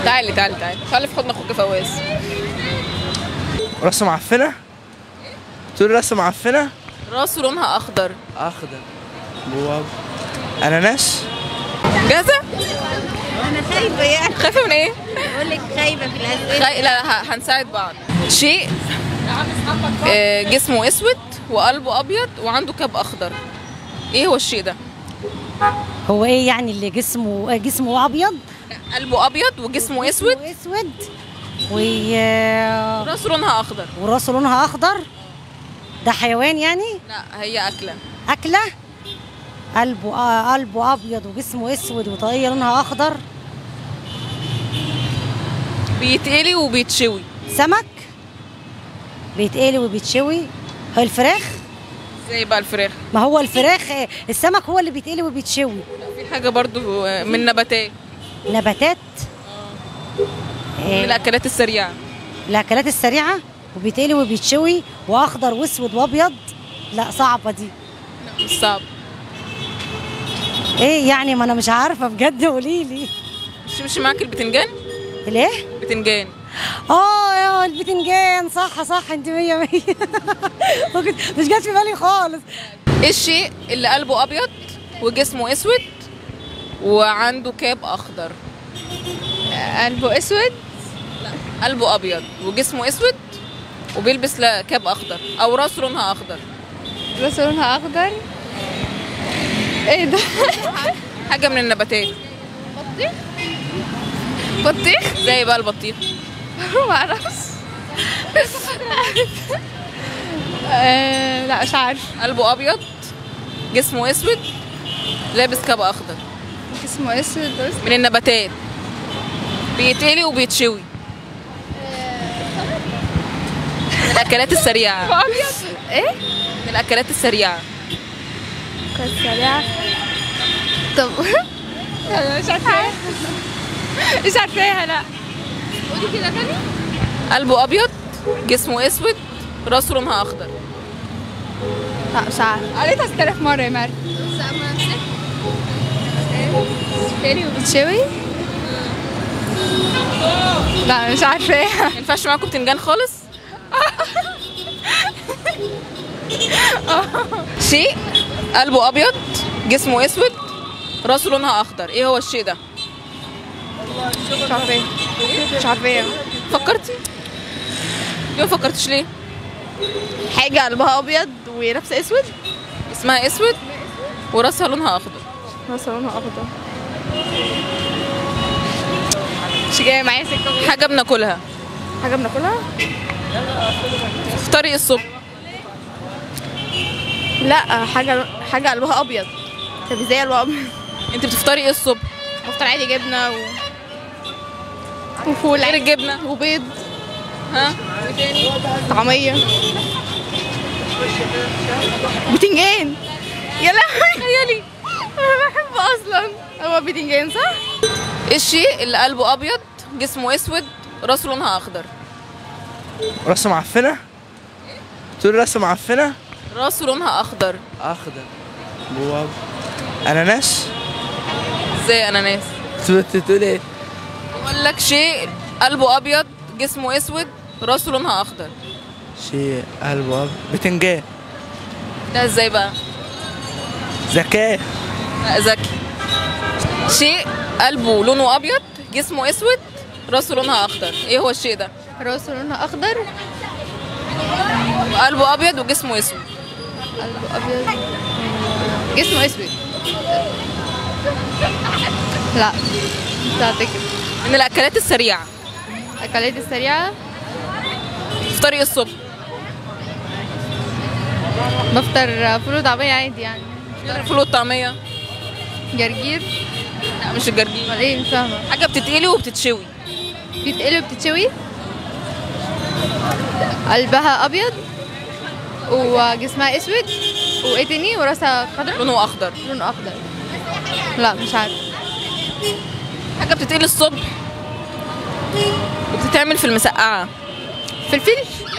تعالي تعالي تعالي تعالي في حضن اخوك فواز راسه معفنه تقول راسه معفنه راسه لونها اخضر اخضر بواب اناناس جاهزه انا خايفه يعني خايفه من ايه بقول لك خايفه في الاسئله خي... لا لا ه- هنساعد بعض شيء آه، جسمه اسود وقلبه ابيض وعنده كاب اخضر ايه هو الشيء ده هو ايه يعني اللي جسمه جسمه ابيض قلبه ابيض وجسمه اسود اسود و... راسه لونها اخضر وراسه لونها اخضر ده حيوان يعني لا هي اكله اكله قلبه آه قلبه ابيض وجسمه اسود وطاقيه لونها اخضر بيتقلي وبيتشوي سمك بيتقلي وبيتشوي هو الفراخ زي بقى الفراخ ما هو الفراخ آه، السمك هو اللي بيتقلي وبيتشوي في حاجه برضو آه، من نباتات نباتات من آه، الاكلات السريعه الاكلات السريعه وبيتقلي وبيتشوي واخضر واسود وابيض لا صعبه دي مش صعب ايه يعني ما انا مش عارفه بجد قولي لي مش مش معاك البتنجان ليه بتنجان اه يا البتنجان صح صح انت مية مية ما كنت- مش جات في بالي خالص ايه الشيء اللي قلبه ابيض وجسمه اسود وعنده كاب اخضر قلبه اسود قلبه ابيض وجسمه اسود وبيلبس لا كاب اخضر او راسه لونها اخضر راسه لونها اخضر ايه ده حاجه من النباتات بطيخ زي بقى البطيخ معرفش آه، لا مش عارف قلبه ابيض جسمه اسود لابس كاب اخضر اسمه اسود بس من النباتات بيتقلي وبيتشوي من الاكلات السريعه ابيض ايه من الاكلات السريعه كانت سريعة طب أنا مش عارفاها مش عارفاها لا قولي كده تاني قلبه ابيض جسمه اسود راسه لونها اخضر لا مش عارفة قريتها 6000 مرة يا مريم تاني وبتشوي لا مش عارفاها ما ينفعش معاكم بتنجان خالص شيء قلبه ابيض جسمه اسود راسه لونها اخضر ايه هو الشيء ده مش عارفاها مش عارفاها فكرتي ليه ما فكرتش ليه حاجة قلبها أبيض ولابسة أسود اسمها اسود وراسها لونها اخضر بس لونها أخضر مش جاية معايا سكة خالص. حاجه بناكلها حاجة بناكلها؟ في طريق الصبح لا حاجة حاجة قلبها أبيض طب ازاي قلبها أبيض؟ انت بتفطري ايه الصبح بفطر عادي جبنة و... وفول غير عادي الجبنه وبيض ها طعمية بتنجان يا لهوي تخيلي أنا بحبه أصلا هو بتنجان صح؟ ايه الشيء اللي قلبه ابيض جسمه اسود راسه لونها اخضر راسه معفنه تقول راسه معفنه راسه لونها اخضر اخضر بواب اناناس زي اناناس تقول تقول ايه بقول لك شيء قلبه ابيض جسمه اسود راسه لونها اخضر شيء قلبه أبيض. بتنجان ده ازاي بقى ذكاء لا ذكي شيء قلبه لونه ابيض جسمه اسود راسه لونها اخضر ايه هو الشيء ده راسه لونها أخضر قلبه ابيض وجسمه اسود قلبه أبيض جسمه أسود لا مش هعتقد من الاكلات السريعه الأكلات السريعة في طريق الصبح بفطر فول وطعمية عادي يعني الفول والطعميه جرجير لا مش الجرجير امال ايه مش فاهمة حاجه بتتقلي وبتتشوي بيتقلي وبتتشوي قلبها أبيض وجسمها أسود وإيه تاني وراسها خضرا لونه اخضر لونه أخضر لا مش عارفة حاجه بتتقلي الصبح وبتتعمل في المسقعه فلفل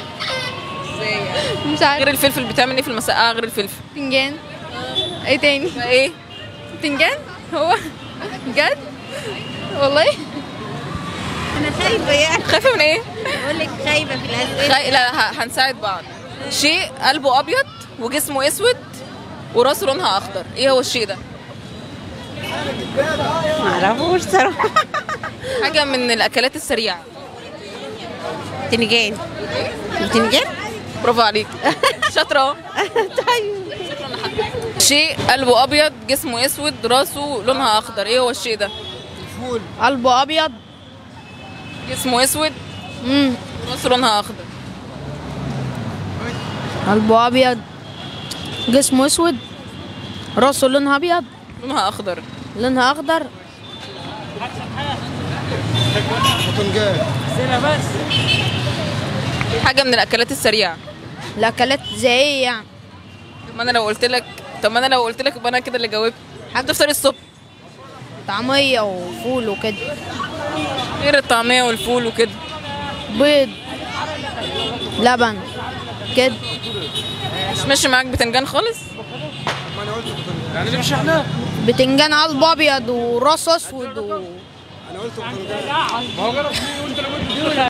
مش غير عارفة الفلفل بتعمل ايه في المسقعه غير الفلفل بتنجان ايه تاني بقى ايه بتنجان هو بجد والله انا خايفه يعني خايفه من ايه بقول لك خايفه في الاسئله خي... لا ه- هنساعد بعض شيء قلبه ابيض وجسمه اسود وراسه لونها اخضر ايه هو الشيء ده معرفوش صراحه حاجه من الاكلات السريعه بتنجان بتنجان برافو عليك شاطره طيب شيء قلبه ابيض جسمه اسود راسه لونها اخضر ايه هو الشيء ده قلبه ابيض جسمه اسود امم راسه لونها اخضر قلبه ابيض جسمه اسود راسه لونها ابيض لونها اخضر لونها اخضر حاجه من الاكلات السريعه الاكلات زي ايه يعني طب ما انا لو قلت لك طب ما انا لو قلت لك يبقى انا كده اللي جاوبت حاجه تفطر الصبح طعميه وفول وكده غير الطعميه والفول وكده بيض لبن كده مش ماشي معاك بتنجان خالص بتنجان قلب ابيض وراس اسود و...